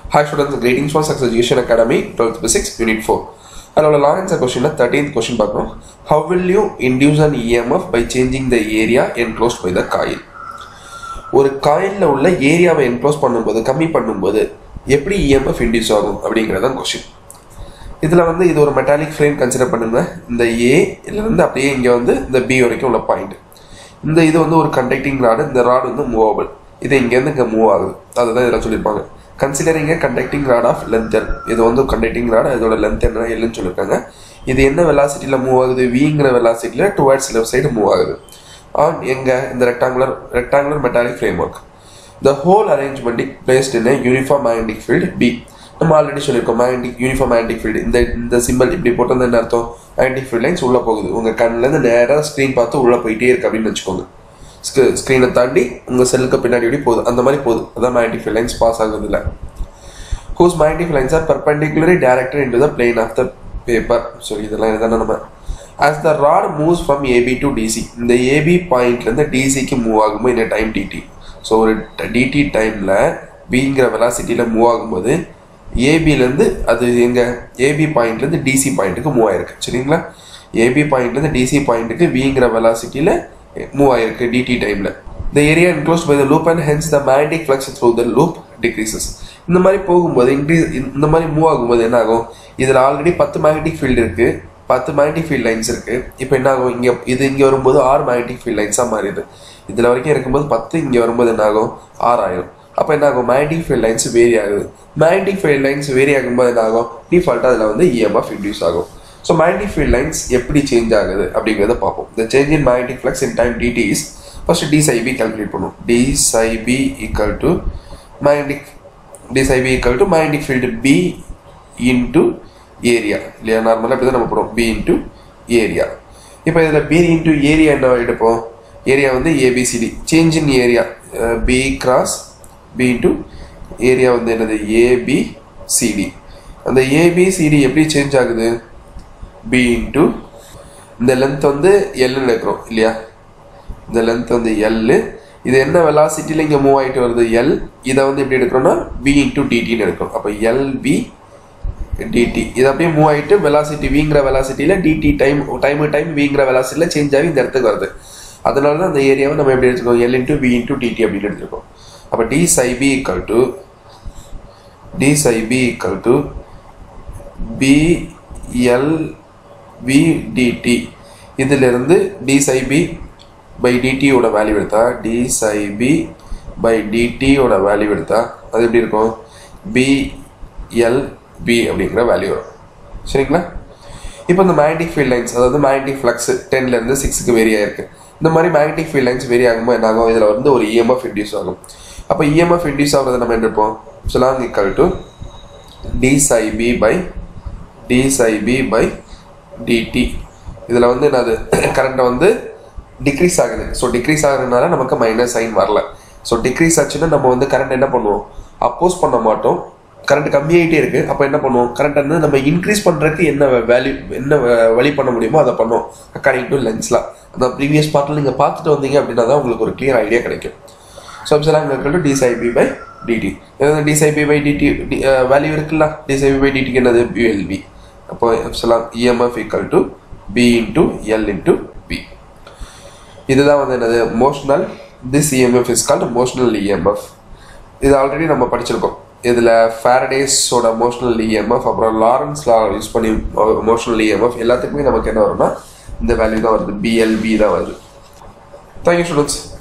Hi students, greetings from Success Education Academy, 12th Physics, Unit 4. அதோட long answer கொஸ்டினில் thirteenth question பார்க்கணும் how will you induce an EMF by changing the area enclosed by the coil ஒரு காயிலில் உள்ள ஏரியாவை enclose பண்ணும்போது கம்மி பண்ணும்போது எப்படி இஎம்எஃப் இன்டியூஸ் ஆகும் அப்படிங்கிறதான் கொஸ்டின் இதில் வந்து இது ஒரு மெட்டாலிக் ஃப்ரேம் கன்சிடர் பண்ணுங்க இந்த ஏ இருந்து அப்படியே இங்கே வந்து இந்த பி வரைக்கும் உள்ள பாயிண்ட் இந்த இது வந்து ஒரு கண்டக்டிங் ராடு இந்த ராடு வந்து மூவபிள் இது இங்கேருந்து இங்கே மூவ் ஆகுது அதுதான் இதில் சொல்லியிருப்பாங்க considering conducting rod of length L இது வந்து கண்டக்டிங் ராட் இதோட லென்த் என்ன எல்லுன்னு சொல்லியிருக்காங்க இது என்ன வெலாசிட்டியில் மூவ் ஆகுது விங்கிற வெலாசிட்டியில் டுவர்ட்ஸ் லெஃப்ட் சைடு மூவ் ஆகுது ஆன் எங்க இந்த rectangular rectangular metallic frame work the whole arrangement placed in uniform magnetic field B நம்ம ஆல்ரெடி சொல்லியிருக்கோம் மேக்னடிக் யூனிஃபார்ம் மேக்னடிக் ஃபீல்டு இந்த இந்த சிம்பிள் இப்படி போட்டது என்ன அர்த்தம் மேக்னடிக் ஃபீல்ட் லைன்ஸ் உள்ளே போகுது உங்கள் கண்ணிலேருந்து நேராக ஸ்க்ரீன் பார்த்து உள்ளே போயிட்டே இருக்கு அப்படின்னு வச்சுக்கோங்க ஸ்க்ரீனை தாண்டி உங்கள் செல்லுக்கு பின்னாடி இப்படி போகுது அந்த மாதிரி போகுது அதான் மேக்னடிக் ஃபீல்ட் லைன்ஸ் பாஸ் ஆகுது இல்லை whose magnetic lines are perpendicularly directed into the plane of the paper so இதெல்லாம் இதுதானே நம்ம as the rod moves from AB to DC இந்த AB பாயிண்ட்லேருந்து டிசிக்கு மூவ் ஆகும்போது என்ன டைம் டிடி ஸோ ஒரு டிடி டைமில் பிங்கிற வெலாசிட்டியில் மூவ் ஆகும்போது ஏபிலேருந்து அது எங்கள் ஏபி பாயிண்ட்லேருந்து டிசி பாயிண்ட்டுக்கு மூவ் ஆயிருக்கு சரிங்களா ஏபி பாயிண்ட்லேருந்து டிசி பாயிண்ட்டுக்கு விங்கிற வெலாசிட்டியில் மூவ் ஆயிருக்கு டிடி டைமில் the area enclosed by the loop and hence the magnetic flux through the loop decreases இந்த மாதிரி போகும்போது இன்க்ரீஸ் இந்த மாதிரி மூவ் ஆகும்போது என்ன ஆகும் இதில் ஆல்ரெடி பத்து மேக்னெட்டிக் ஃபீல்டு இருக்கு பத்து மேக்னெட்டிக் ஃபீல்ட் லைன்ஸ் இருக்கு இப்போ என்ன ஆகும் இங்கே இது இங்கே வரும்போது ஆறு மேக்னெட்டிக் ஃபீல்ட் லைன்ஸாக மாறிடுது இதில் வரைக்கும் இருக்கும்போது பத்து இங்கே வரும்போது என்ன ஆகும் ஆறு ஆயிரும் அப்போ என்ன ஆகும் மேக்னெட்டிக் ஃபீல்ட் லைன்ஸ் வேரி ஆகுது மேக்னெட்டிக் ஃபீல்ட் லைன்ஸ் வேரி ஆகும்போது என்ன ஆகும் டிஃபால்ட்டாக அதில் வந்து இஎம்எஃப் இன்டியூஸ் ஆகும் ஸோ மேக்னெட்டிக் ஃபீல்ட் லைன்ஸ் எப்படி சேஞ்ச் ஆகுது அப்படிங்கிறத பார்ப்போம் the change in magnetic flux in time dt is first d psi b calculate பண்ணும் d psi b equal to magnetic d psi b equal to magnetic field b into area இல்லையா நார்மலாக இப்படி தான் நம்ம போடுவோம் b into area இப்போ இதில் b into area என்ன எடுப்போம் ஏரியா வந்து ABCD change in area B cross B into area வந்து என்னது ஏபிசிடி அந்த ஏபிசிடி எப்படி சேஞ்ச் ஆகுது பி இன்ட்டு இந்த லென்த் வந்து எல்லுன்னு இருக்கிறோம் இல்லையா இந்த லென்த் வந்து எல்லு இது என்ன வெலாசிட்டியில் இங்கே மூவ் ஆகிட்டு வருது எல் இதை வந்து எப்படி எடுக்கிறோம்னா பி இன்ட்டு டிடின்னு எடுக்கிறோம் அப்போ எல்பி டிடி இது அப்படியே மூவ் ஆகிட்டு வெலாசிட்டி விங்கிற வெலாசிட்டியில் டிடி டைம் டைம் டைம் விங்கிற வெலாசிட்டியில் சேஞ்ச் ஆகி இந்த இடத்துக்கு வருது அதனால தான் அந்த ஏரியாவை நம்ம எப்படி எடுத்துக்கோம் L into V into dt அப்படின்னு எடுத்துருக்கோம் அப்போ D psi B equal to D psi B equal to B L V dt இதிலிருந்து டி சை பி பை டிடியோட வேல்யூ எடுத்தா டி சை பி பை டிடியோட வேல்யூ எடுத்தா அது எப்படி இருக்கும் பி எல் பி அப்படிங்கிற வேல்யூ வரும் சரிங்களா இப்போ இந்த மேக்னெட்டிக் ஃபீல்ட் லைன்ஸ் அதாவது மேக்னெட்டிக் ஃப்ளக்ஸ் டென்லேருந்து சிக்ஸுக்கு வேரி ஆயிருக்கு இந்த மாதிரி மேக்னெட்டிக் ஃபீல்ட் லைன்ஸ் வேரி ஆகும்போது என்ன ஆகும் இதில் வந்து ஒரு இஎம்எஃப் இன்டியூஸ் ஆகும் அப்போ இஎம்எஃப் இன்டியூஸ் ஆகிறத நம்ம என்ன இருப்போம் சொல்லாங்க equal to D psi B by D psi B by dt இதில் வந்து என்னது கரண்ட்டை வந்து டிக்ரீஸ் ஆகுது ஸோ டிக்ரீஸ் ஆகுறதுனால நமக்கு மைனஸ் சைன் வரல ஸோ டிக்ரீஸ் ஆச்சுன்னா நம்ம வந்து கரண்ட் என்ன பண்ணுவோம் அப்போஸ் பண்ண மாட்டோம் கரண்ட் கம்மியாகிட்டே இருக்கு அப்போ என்ன பண்ணுவோம் கரண்ட் வந்து நம்ம இன்க்ரீஸ் பண்ணுறதுக்கு என்ன வேல்யூ என்ன வழி பண்ண முடியுமோ அதை பண்ணுவோம் அக்கார்டிங் டு லென்ஸ்லாம் அந்த ப்ரீவியஸ் பார்ட்டில் நீங்கள் பார்த்துட்டு வந்தீங்க அப்படின்னா தான் உங்களுக்கு ஒரு கிளியர் ஐடியா கிடைக்கும் so epsilon equal to d psi B by dt d psi B by dt value இருக்குல்ல டிசைபி பை டிடிக்கு என்னது பிஎல்பி அப்போ epsilon EMF equal to B into L into B இதுதான் வந்து என்னது motional this EMF is called motional EMF இது already நம்ம படிச்சிருக்கோம் இதில் ஃபேரடேஸோட மோஷனல் இஎம்எஃப் அப்புறம் லாரன்ஸ் லா யூஸ் பண்ணி மோஷனல் இஎம்எஃப் எல்லாத்துக்குமே நமக்கு என்ன வரும்னா இந்த வேல்யூ தான் வருது பிஎல்பி தான் வருது தேங்க்யூ ஸ்டூடெண்ட்ஸ்